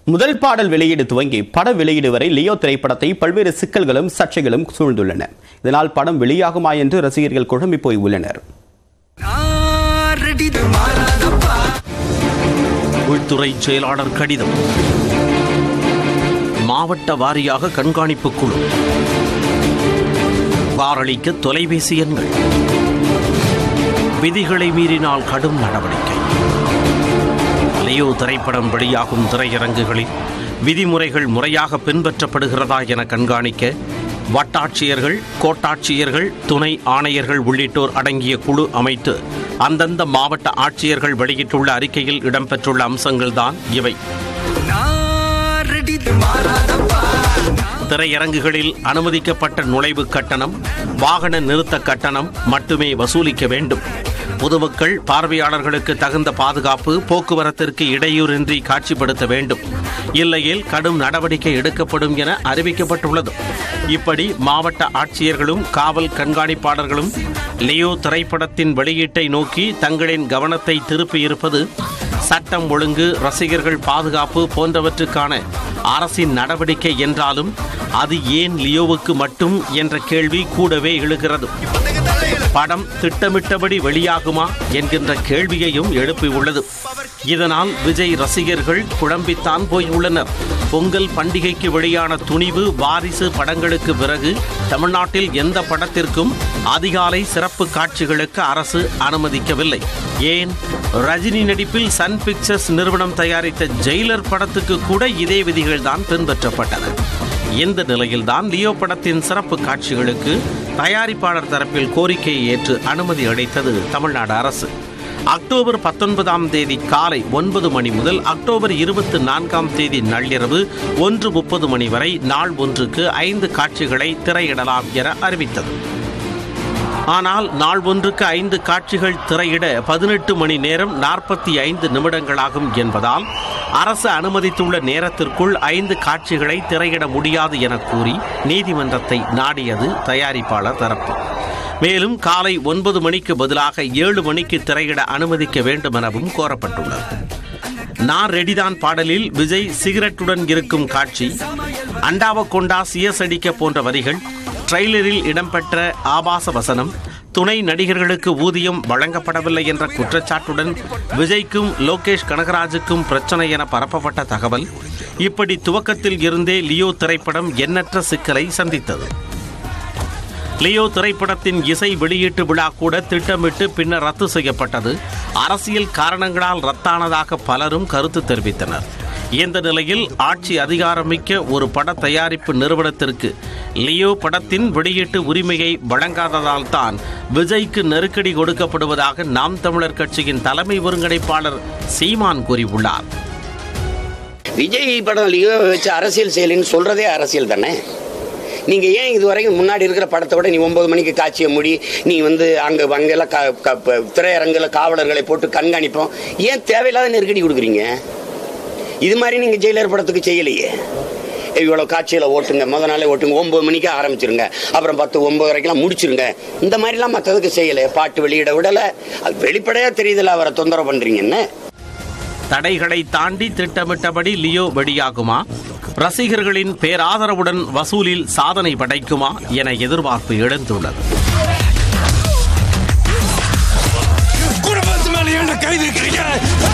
முதல் பாடல் வெளியீடு துவங்கி பட வெளியீடு வரை லியோ திரைப்படத்தை பல்வேறு சிக்கல்களும் சர்ச்சைகளும் சூழ்ந்துள்ளன இதனால் படம் வெளியாகுமா என்று ரசிகர்கள் குழம்பி போய் உள்ளனர் உள்துறை செயலாளர் கடிதம் மாவட்ட வாரியாக கண்காணிப்பு குழு புகாரளிக்க தொலைபேசி எண்கள் விதிகளை மீறினால் கடும் நடவடிக்கை லியோ திரைப்படம் வெளியாகும் திரையரங்குகளில் விதிமுறைகள் முறையாக பின்பற்றப்படுகிறதா என கண்காணிக்க வட்டாட்சியர்கள் கோட்டாட்சியர்கள் துணை ஆணையர்கள் உள்ளிட்டோர் அடங்கிய குழு அமைத்து அந்தந்த மாவட்ட ஆட்சியர்கள் வெளியிட்டுள்ள அறிக்கையில் இடம்பெற்றுள்ள அம்சங்கள்தான் இவை திரையரங்குகளில் அனுமதிக்கப்பட்ட நுழைவு கட்டணம் வாகன நிறுத்த கட்டணம் மட்டுமே வசூலிக்க வேண்டும் பொதுமக்கள் பார்வையாளர்களுக்கு தகுந்த பாதுகாப்பு போக்குவரத்திற்கு இடையூறின்றி காட்சிப்படுத்த வேண்டும் இல்லையில் கடும் நடவடிக்கை எடுக்கப்படும் என அறிவிக்கப்பட்டுள்ளது இப்படி மாவட்ட ஆட்சியர்களும் காவல் கண்காணிப்பாளர்களும் லியோ திரைப்படத்தின் வெளியீட்டை நோக்கி தங்களின் கவனத்தை திருப்பியிருப்பது சட்டம் ஒழுங்கு ரசிகர்கள் பாதுகாப்பு போன்றவற்றுக்கான அரசின் நடவடிக்கை என்றாலும் அது ஏன் லியோவுக்கு மட்டும் என்ற கேள்வி கூடவே எழுகிறது படம் திட்டமிட்டபடி வெளியாகுமா என்கின்ற கேள்வியையும் எழுப்பியுள்ளது இதனால் விஜய் ரசிகர்கள் குழம்பித்தான் போய் உள்ளனர் பொங்கல் பண்டிகைக்கு வெளியான துணிவு வாரிசு படங்களுக்கு பிறகு தமிழ்நாட்டில் எந்த படத்திற்கும் அதிகாலை சிறப்பு காட்சிகளுக்கு அரசு அனுமதிக்கவில்லை ஏன் ரஜினி நடிப்பில் சன் பிக்சர்ஸ் நிறுவனம் தயாரித்த ஜெயிலர் படத்துக்கு கூட இதே விதிகள் தான் பின்பற்றப்பட்டன இந்த நிலையில்தான் லியோ படத்தின் சிறப்பு காட்சிகளுக்கு தயாரிப்பாளர் தரப்பில் கோரிக்கையை ஏற்று அனுமதி அளித்தது தமிழ்நாடு அரசு அக்டோபர் பத்தொன்பதாம் தேதி காலை ஒன்பது மணி முதல் அக்டோபர் இருபத்தி நான்காம் தேதி நள்ளிரவு ஒன்று முப்பது மணி வரை நாள் ஒன்றுக்கு ஐந்து காட்சிகளை திரையிடலாம் என அறிவித்தது ஆனால் நாள் ஒன்றுக்கு ஐந்து காட்சிகள் திரையிட பதினெட்டு மணி நேரம் நாற்பத்தி ஐந்து நிமிடங்களாகும் என்பதால் அரசு அனுமதித்துள்ள நேரத்திற்குள் ஐந்து காட்சிகளை திரையிட முடியாது என கூறி நீதிமன்றத்தை நாடியது தயாரிப்பாளர் தரப்பு மேலும் காலை ஒன்பது மணிக்கு பதிலாக ஏழு மணிக்கு திரையிட அனுமதிக்க வேண்டும் எனவும் கோரப்பட்டுள்ளது நான் ரெடிதான் பாடலில் விஜய் சிகரெட்டுடன் இருக்கும் காட்சி அண்டாவ கொண்டா சியசடிக்க போன்ற வரிகள் ட்ரெய்லரில் இடம்பெற்ற ஆபாச வசனம் துணை நடிகர்களுக்கு ஊதியம் வழங்கப்படவில்லை என்ற குற்றச்சாட்டுடன் விஜய்க்கும் லோகேஷ் கனகராஜுக்கும் பிரச்சனை என பரப்பப்பட்ட தகவல் இப்படி துவக்கத்தில் இருந்தே லியோ திரைப்படம் எண்ணற்ற சிக்கலை சந்தித்தது லியோ திரைப்படத்தின் இசை வெளியீட்டு விழா கூட திட்டமிட்டு பின்னர் ரத்து செய்யப்பட்டது அரசியல் காரணங்களால் ரத்தானதாக பலரும் கருத்து தெரிவித்தனர் இந்த நிலையில் ஆட்சி அதிகாரமிக்க ஒரு பட தயாரிப்பு நிறுவனத்திற்கு லியோ படத்தின் வெளியீட்டு உரிமையை வழங்காததால் தான் விஜய்க்கு நெருக்கடி கொடுக்கப்படுவதாக நாம் தமிழர் கட்சியின் தலைமை ஒருங்கிணைப்பாளர் சீமான் கூறியுள்ளார் விஜய் படம் லியோ வச்சு அரசியல் செய்யலைன்னு சொல்றதே அரசியல் தானே நீங்க ஏன் இது வரைக்கும் முன்னாடி இருக்கிற படத்தை விட நீ ஒன்பது மணிக்கு காட்சியை முடி நீ வந்து அங்க அங்கெல்லாம் க- க- ப- திரையரங்குல காவலர்களை போட்டு கண்காணிப்போம் ஏன் தேவையில்லாத நெருக்கடி கொடுக்குறீங்க இது மாதிரி நீங்க ஜெயிலர் படத்துக்கு செய்யலையே இவ்வளோ காட்சியில் ஓட்டுங்க முத நாளே ஓட்டுங்க ஒம்பது மணிக்கு ஆரம்பிச்சிருங்க அப்புறம் பத்து ஒம்பது வரைக்கும் முடிச்சிருங்க இந்த மாதிரிலாம் மற்றதுக்கு செய்யலை பாட்டு வெளியிட விடலை அது வெளிப்படையாக தெரியுதுல்ல அவரை தொந்தரவு பண்ணுறீங்கன்னு தடைகளை தாண்டி திட்டமிட்டபடி லியோ வெளியாகுமா ரசிகர்களின் பேராதரவுடன் வசூலில் சாதனை படைக்குமா என எதிர்பார்ப்பு எழுந்துள்ளது குடும்பத்து மேல என்ன கைது இருக்கிறீங்க